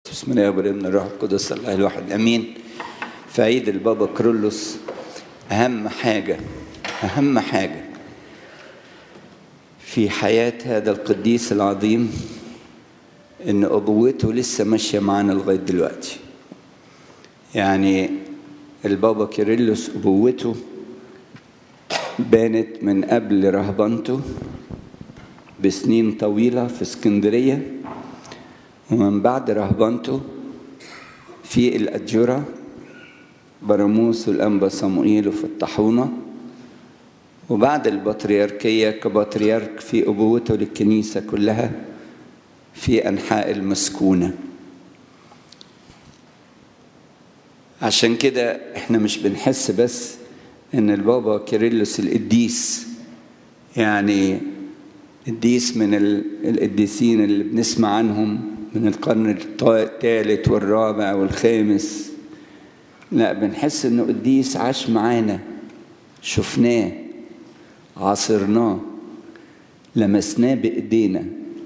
بسم الله والابن الروح القدس الله الواحد امين في عيد البابا كرولوس اهم حاجه اهم حاجه في حياه هذا القديس العظيم ان ابوته لسه ماشيه معانا لغايه دلوقتي يعني البابا كيرلس ابوته بانت من قبل رهبنته بسنين طويله في اسكندريه ومن بعد رهبنته في الأجرة براموس والأنبا صموئيل وفي الطاحونة وبعد البطريركية كبطريرك في أبوته للكنيسة كلها في أنحاء المسكونة عشان كده احنا مش بنحس بس ان البابا كيرلس القديس يعني قديس من القديسين اللي بنسمع عنهم من القرن الثالث والرابع والخامس لا بنحس انه قديس عاش معانا شفناه عاصرناه لمسناه بايدينا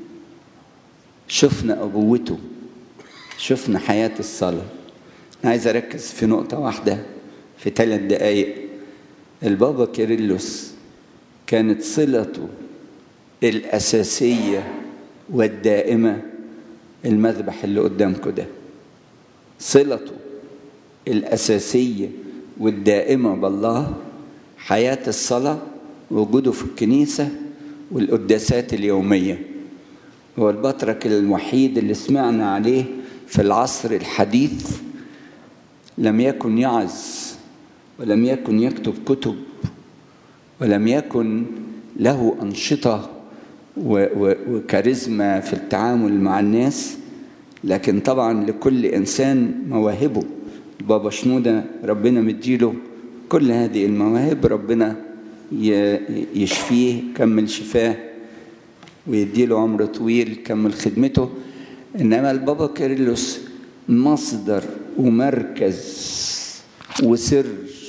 شفنا ابوته شفنا حياه الصلاه انا عايز اركز في نقطه واحده في ثلاث دقائق البابا كيرلس كانت صلته الاساسيه والدائمه المذبح اللي قدامكم ده صلته الأساسية والدائمة بالله حياة الصلاة وجوده في الكنيسة والقداسات اليومية هو البطرك الوحيد اللي سمعنا عليه في العصر الحديث لم يكن يعظ ولم يكن يكتب كتب ولم يكن له أنشطة وكاريزما في التعامل مع الناس لكن طبعا لكل انسان مواهبه بابا شنوده ربنا مديله كل هذه المواهب ربنا يشفيه كمل شفاه ويديله عمر طويل كمل خدمته انما البابا كيرلس مصدر ومركز وسر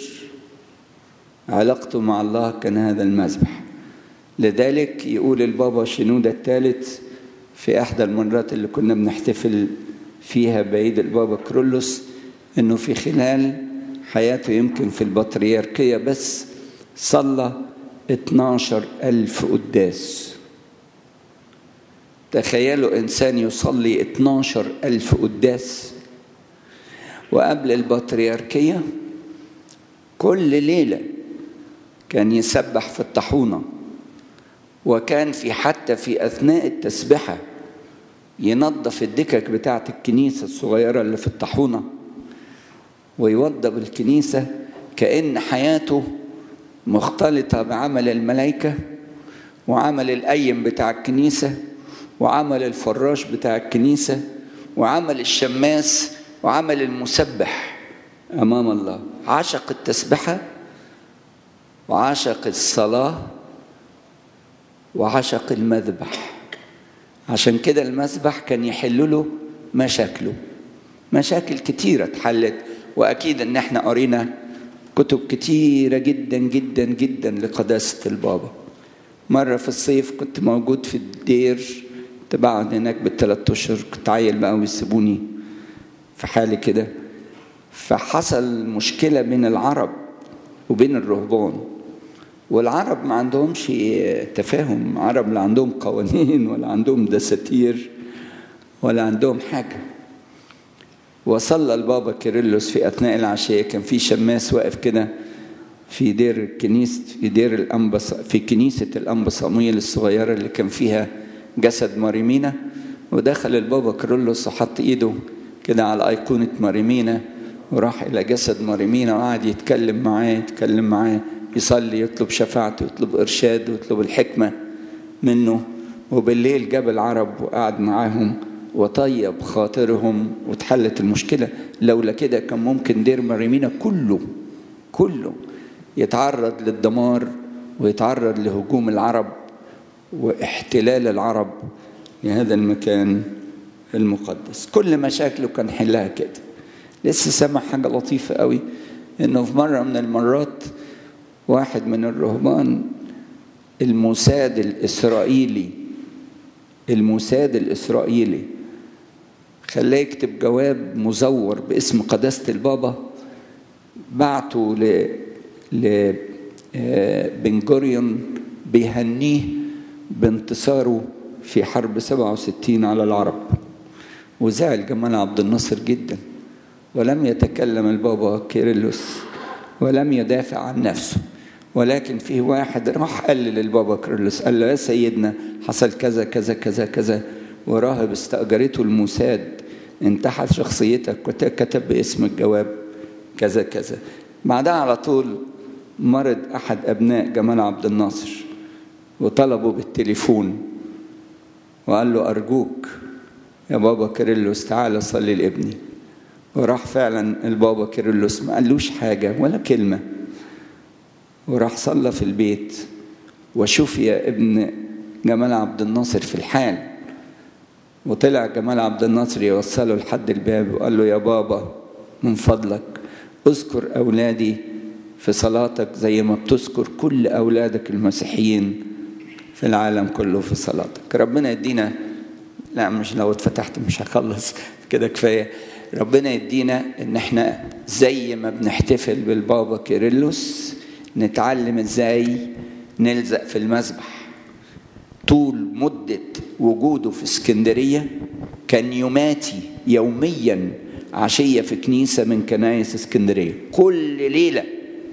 علاقته مع الله كان هذا المذبح لذلك يقول البابا شنودة الثالث في إحدى المرات اللي كنا بنحتفل فيها بعيد البابا كرولوس إنه في خلال حياته يمكن في البطريركية بس صلى 12 ألف قداس تخيلوا إنسان يصلي 12 ألف قداس وقبل البطريركية كل ليلة كان يسبح في الطاحونه وكان في حتى في أثناء التسبحة ينظف الدكك بتاعة الكنيسة الصغيرة اللي في الطاحونة ويوضب الكنيسة كأن حياته مختلطة بعمل الملائكة وعمل الأيم بتاع الكنيسة وعمل الفراش بتاع الكنيسة وعمل الشماس وعمل المسبح أمام الله عشق التسبحة وعشق الصلاة وعشق المذبح عشان كده المذبح كان يحل له مشاكله مشاكل كتيرة اتحلت وأكيد إن احنا قرينا كتب كتيرة جدا جدا جدا لقداسة البابا مرة في الصيف كنت موجود في الدير كنت بقعد هناك بالثلاث أشهر كنت عيل بقى ويسيبوني في حالي كده فحصل مشكلة بين العرب وبين الرهبان والعرب ما عندهمش تفاهم عرب لا عندهم قوانين ولا عندهم دساتير ولا عندهم حاجة وصلى البابا كيرلس في أثناء العشية كان في شماس واقف كده في دير كنيسة في دير الأنبا في كنيسة الأنبا صمويل الصغيرة اللي كان فيها جسد ماريمينا ودخل البابا كيرلس وحط إيده كده على أيقونة ماريمينا وراح إلى جسد ماريمينا وقعد يتكلم معاه يتكلم معاه يصلي يطلب شفاعته يطلب إرشاد ويطلب الحكمة منه وبالليل جاب العرب وقعد معاهم وطيب خاطرهم واتحلت المشكلة لولا كده كان ممكن دير مريمينا كله كله يتعرض للدمار ويتعرض لهجوم العرب واحتلال العرب لهذا المكان المقدس كل مشاكله كان حلها كده لسه سمع حاجة لطيفة قوي انه في مرة من المرات واحد من الرهبان الموساد الإسرائيلي الموساد الإسرائيلي خلاه يكتب جواب مزور باسم قداسة البابا بعته ل ل بن جوريون بيهنيه بانتصاره في حرب 67 على العرب وزعل جمال عبد الناصر جدا ولم يتكلم البابا كيرلس ولم يدافع عن نفسه ولكن في واحد راح قال للبابا كيرلس قال له يا سيدنا حصل كذا كذا كذا كذا وراهب استأجرته الموساد انتحل شخصيتك وكتب باسم الجواب كذا كذا بعدها على طول مرض أحد أبناء جمال عبد الناصر وطلبه بالتليفون وقال له أرجوك يا بابا كيرلس تعالى صلي لابني وراح فعلا البابا كيرلس ما قالوش حاجة ولا كلمة وراح صلى في البيت وشفي ابن جمال عبد الناصر في الحال وطلع جمال عبد الناصر يوصله لحد الباب وقال له يا بابا من فضلك اذكر أولادي في صلاتك زي ما بتذكر كل أولادك المسيحيين في العالم كله في صلاتك ربنا يدينا لا مش لو اتفتحت مش هخلص كده كفاية ربنا يدينا ان احنا زي ما بنحتفل بالبابا كيرلس نتعلم ازاي نلزق في المسبح طول مدة وجوده في اسكندرية كان يماتي يوميا عشية في كنيسة من كنايس اسكندرية كل ليلة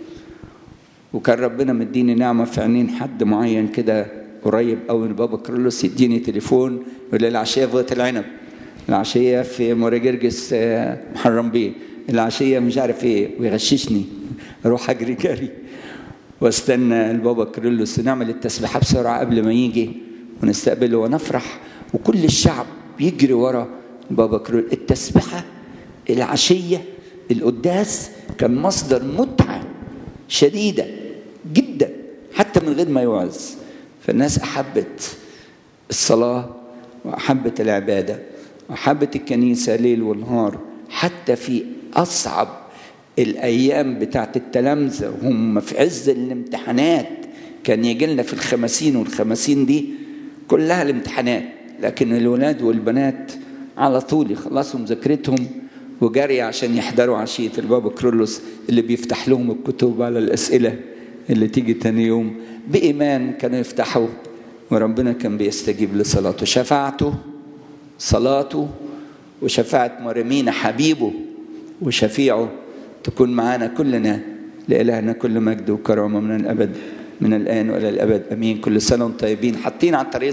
وكان ربنا مديني نعمة في عينين حد معين كده قريب قوي من بابا كرولوس يديني تليفون يقول لي العشية في وقت العنب العشية في موري جرجس محرم بيه العشية مش عارف ايه ويغششني اروح اجري جري واستنى البابا كرولوس نعمل التسبيحة بسرعة قبل ما يجي ونستقبله ونفرح وكل الشعب يجري ورا بابا كرولوس التسبيحة العشية القداس كان مصدر متعة شديدة جدا حتى من غير ما يوعظ فالناس أحبت الصلاة وأحبت العبادة وأحبت الكنيسة ليل ونهار حتى في أصعب الأيام بتاعت التلامذة وهم في عز الامتحانات كان يجي لنا في الخمسين والخمسين دي كلها الامتحانات لكن الولاد والبنات على طول يخلصوا مذاكرتهم وجري عشان يحضروا عشية البابا كرولوس اللي بيفتح لهم الكتب على الأسئلة اللي تيجي تاني يوم بإيمان كانوا يفتحوا وربنا كان بيستجيب لصلاته شفاعته صلاته وشفاعة مريمين حبيبه وشفيعه تكون معانا كلنا لإلهنا كل مجد وكرامة من الأبد من الآن وإلى الأبد أمين كل سنة وانتم طيبين حاطين على الطريق